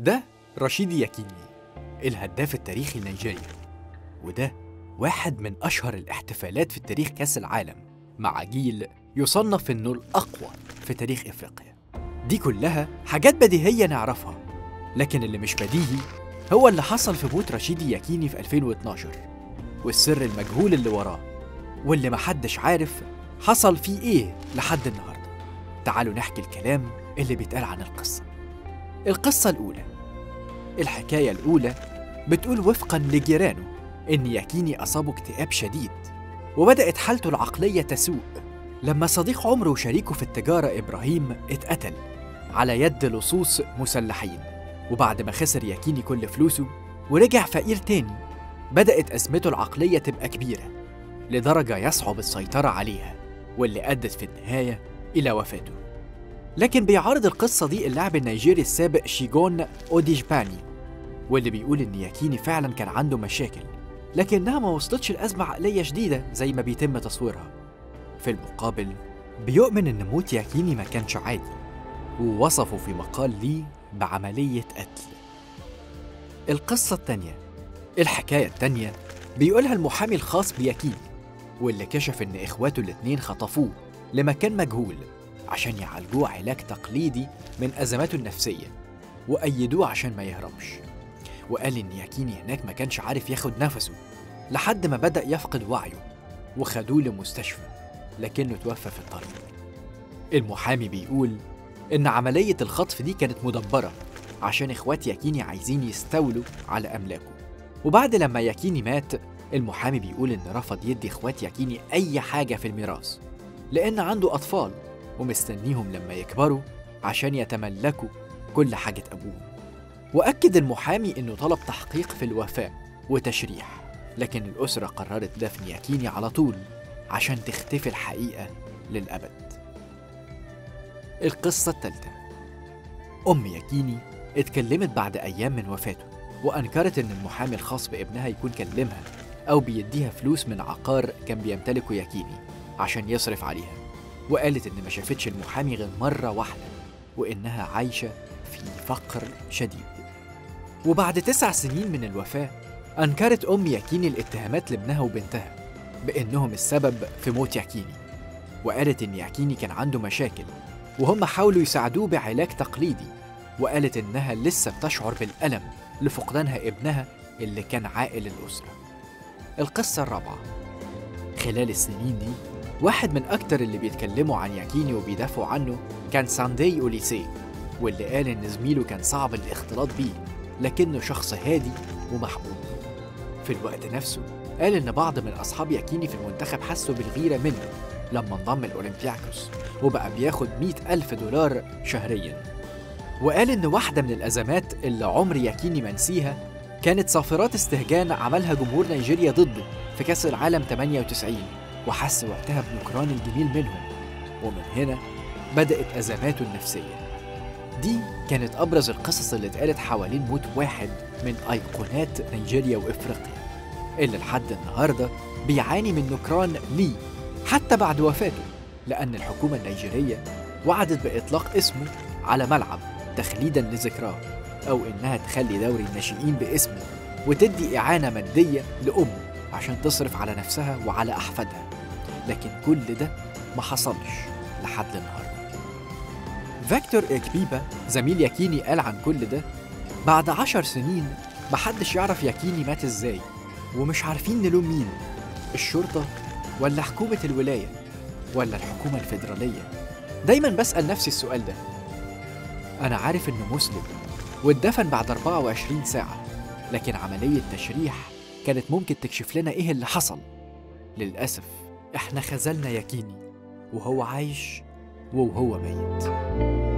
ده رشيد ياكيني الهداف التاريخي النيجيري وده واحد من أشهر الاحتفالات في تاريخ كأس العالم مع جيل يصنف إنه الأقوى في تاريخ إفريقيا دي كلها حاجات بديهية نعرفها لكن اللي مش بديهي هو اللي حصل في موت رشيد ياكيني في 2012 والسر المجهول اللي وراه واللي محدش عارف حصل فيه إيه لحد النهاردة تعالوا نحكي الكلام اللي بيتقال عن القصة القصة الأولى الحكاية الأولى بتقول وفقا لجيرانه إن ياكيني أصابه اكتئاب شديد وبدأت حالته العقلية تسوء لما صديق عمره وشريكه في التجارة إبراهيم اتقتل على يد لصوص مسلحين وبعد ما خسر ياكيني كل فلوسه ورجع فقير تاني بدأت أزمته العقلية تبقى كبيرة لدرجة يصعب السيطرة عليها واللي أدت في النهاية إلى وفاته لكن بيعارض القصة دي اللاعب النيجيري السابق شيجون أوديجباني واللي بيقول إن ياكيني فعلا كان عنده مشاكل لكنها ما وصلتش لأزمة عقلية شديدة زي ما بيتم تصويرها في المقابل بيؤمن إن موت ياكيني ما كانش عادي ووصفه في مقال ليه بعملية قتل القصة التانية الحكاية التانية بيقولها المحامي الخاص بياكيني واللي كشف إن إخواته الاتنين خطفوه لمكان مجهول عشان يعالجوه علاج تقليدي من أزماته النفسية وأيدوه عشان ما يهربش وقال إن ياكيني هناك ما كانش عارف ياخد نفسه لحد ما بدأ يفقد وعيه وخدوه لمستشفى لكنه توفى في الطريق المحامي بيقول إن عملية الخطف دي كانت مدبرة عشان إخوات ياكيني عايزين يستولوا على أملاكه وبعد لما ياكيني مات المحامي بيقول إن رفض يدي إخوات ياكيني أي حاجة في الميراث لأن عنده أطفال ومستنيهم لما يكبروا عشان يتملكوا كل حاجة أبوهم وأكد المحامي إنه طلب تحقيق في الوفاء وتشريح لكن الأسرة قررت دفن ياكيني على طول عشان تختفي الحقيقة للأبد القصة الثالثة أم ياكيني اتكلمت بعد أيام من وفاته وأنكرت إن المحامي الخاص بابنها يكون كلمها أو بيديها فلوس من عقار كان بيمتلكه ياكيني عشان يصرف عليها وقالت إن ما شافتش المحامي غير مرة واحدة وإنها عايشة في فقر شديد وبعد تسع سنين من الوفاة أنكرت أم ياكيني الاتهامات لابنها وبنتها بإنهم السبب في موت ياكيني وقالت إن ياكيني كان عنده مشاكل وهم حاولوا يساعدوه بعلاج تقليدي وقالت إنها لسه بتشعر بالألم لفقدانها ابنها اللي كان عائل الأسرة القصة الرابعة خلال السنين دي واحد من أكتر اللي بيتكلموا عن ياكيني وبيدافعوا عنه كان ساندي أوليسي واللي قال إن زميله كان صعب الاختلاط بيه لكنه شخص هادي ومحبوب في الوقت نفسه قال إن بعض من أصحاب ياكيني في المنتخب حسوا بالغيرة منه لما انضم الأولمبياكوس وبقى بياخد مئة ألف دولار شهريا وقال إن واحدة من الأزمات اللي عمر ياكيني منسيها كانت صافرات استهجان عملها جمهور نيجيريا ضده في كأس العالم 98 وحس وقتها بنكران الجميل منهم ومن هنا بدأت أزماته النفسية دي كانت أبرز القصص اللي اتقالت حوالين موت واحد من أيقونات نيجيريا وإفريقيا اللي لحد النهاردة بيعاني من نكران ليه حتى بعد وفاته لأن الحكومة النيجيرية وعدت بإطلاق اسمه على ملعب تخليدا لذكراه أو إنها تخلي دوري الناشئين باسمه وتدي إعانة مادية لأمه عشان تصرف على نفسها وعلى أحفادها لكن كل ده ما حصلش لحد النهارده فيكتور إكبيبا زميل ياكيني قال عن كل ده بعد عشر سنين محدش يعرف ياكيني مات ازاي ومش عارفين نلوم مين الشرطة ولا حكومة الولاية ولا الحكومة الفيدرالية دايما بسأل نفسي السؤال ده أنا عارف إنه مسلم واتدفن بعد 24 ساعة لكن عملية تشريح كانت ممكن تكشف لنا إيه اللي حصل للأسف إحنا خذلنا ياكيني وهو عايش وهو ميت